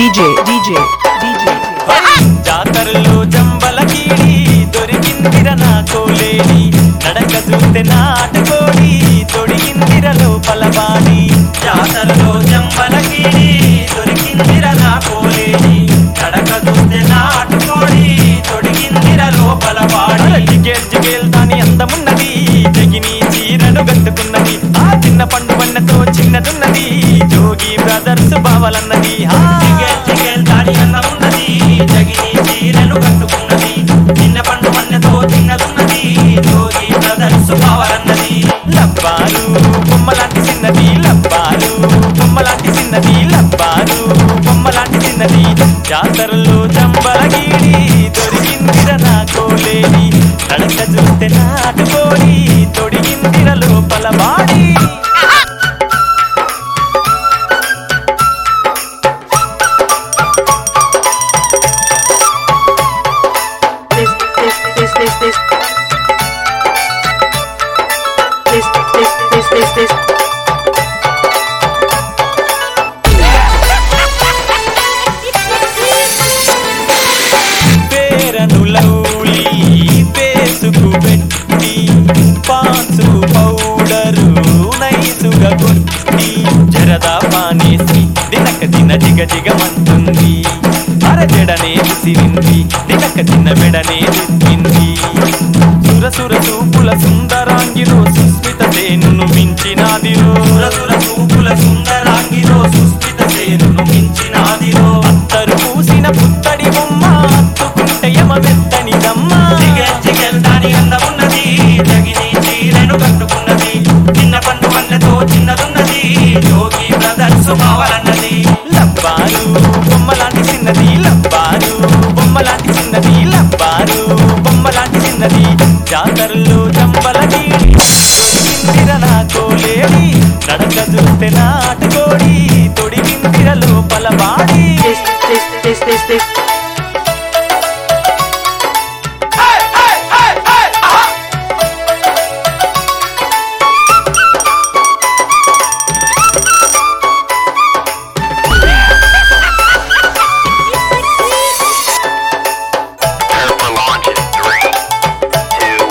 DJ, DJ, DJ. జాతరలో జంబలకీడి దొరికిందిర నా కోలేడి నడక చూస్తే నాటుకోడి తొడిగిందిర లోపల బాడి జాతరలో జంబలకీడి దొరికిందిర నా కోలేడి నడక చూస్తే నాటుకోడి తొడిగిందిర లోపల బాడి జిగేల్ జిగేల్ దాని అందమున్నది జగిని చీరను కట్టుకున్నది ఆ చిన్న పండు వన్నతో చిన్నదున్నది జోగి బ్రదర్స్ బావలన్నది ఆ జిగేల్ జిగేల్ దాని అందమున్నది జగిని చీరను కట్టుకున్నది చిన్న పండు వన్నతో చిన్నదున్నది జోగి బ్రదర్స్ బావలన్నది లబ్బారు బొమ్మలాంటి చిన్నది లబ్బారు బొమ్మలాంటి చిన్నది లబ్బారు బొమ్మలాంటి చిన్నది జాతరలో జంబలగీడి దొరికిందిర నా కోలేడి నడక చూస్తే నాటుకోడి తొడిగిందిర లోపల body This, this, this, this, this. This, this, this, this, this. పేరను లౌలి పేసుకు పెట్టి పాన్సు పౌడరు నైసుగా కొట్టి జరదా పానేసి దినక దిన దిగ దిగమంటుంది అరజడనే విసిరింది దినక దిన మెడనే దిద్దింది సుర సుర చూపుల సుందరాంగిలో సుస్మిత సేనును మించినాదిరో సుర సుర చూపుల సుందరాంగిలో సుస్మిత సేనును మించినాదిరో అత్తరు పూసిన పుత్తడి బొమ్మ అత్తుకుంటే యమ మెత్తని దమ్మ జిగల్ జిగల్ దాని అందమున్నది జగిని చీరను కట్టుకున్నది చిన్న పండు వన్నతో చిన్నదున్నది యోగి బ్రదర్స్ కావాలన్నది లబ్బారు బొమ్మలాంటి చిన్నది లబ్బారు బొమ్మలాంటి చిన్నది లబ్బారు బొమ్మలాంటి చిన్నది జాతరలో జంబలది తొడిగిందిర నా కోలేడి నడక చూస్తే నాటుకోడి తొడిగిందిర లోపల body This, this, this, this, this. for launch in three, two,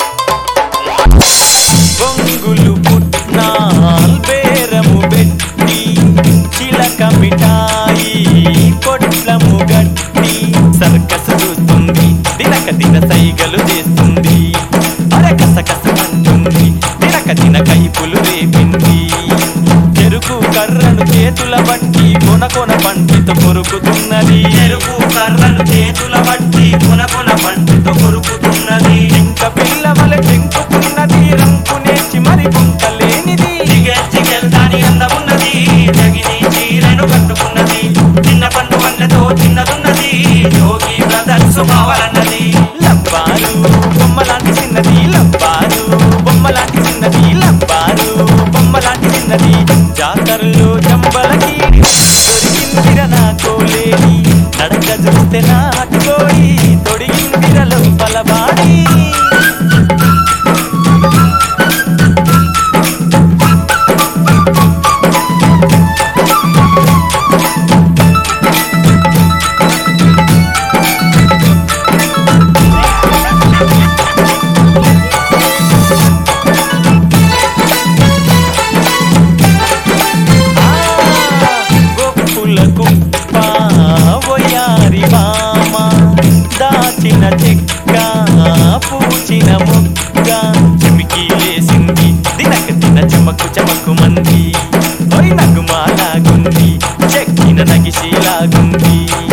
బొంగులు పుట్నాల్ బేరము పెట్టి చిలక మిఠాయి పొట్లము గట్టి సర్కస్ చూస్తుంది దినక దిన సైగలు చేస్తుంది అరకస కసమంటుంది దినక దిన కైపులు రేపింది చెరుకు కర్రను చేతుల బట్టి కొన కొన పంటితో కొరుకుతున్నది చెరుకు కర్రను చేతుల బట్టి కొన కొన పంటితో కొరుకుతున్నది ఇంకా పిల్లవల చెంకుతున్నది రంకు నేర్చి మరి పొంకలేనిది జిగల్ జిగల్ దాని అందమున్నది జగిని చీరను కట్టుకున్నది చిన్న పండు వన్నతో చిన్నదున్నది యోగి బ్రదర్స్ కావాలన్నది లబ్బారు బొమ్మలాంటి చిన్నది లబ్బారు బొమ్మలాంటి చిన్నది లబ్బారు బొమ్మలాంటి చిన్నది జాతరలో జంబలకి దొరికిందిర నా కోలేడి నడక చూస్తే నాటుకోడి తొడిగిందిర లోపల బాడి గొప్పుల కుప్ప వయారి మామ దాచిన చెక్క పూచిన మొక్క చెమికి లేసింది దినక దిన చమకు చమకు మంది ఒరి నగుమాలాగుంది చెక్కిన నగిశీలాగుంది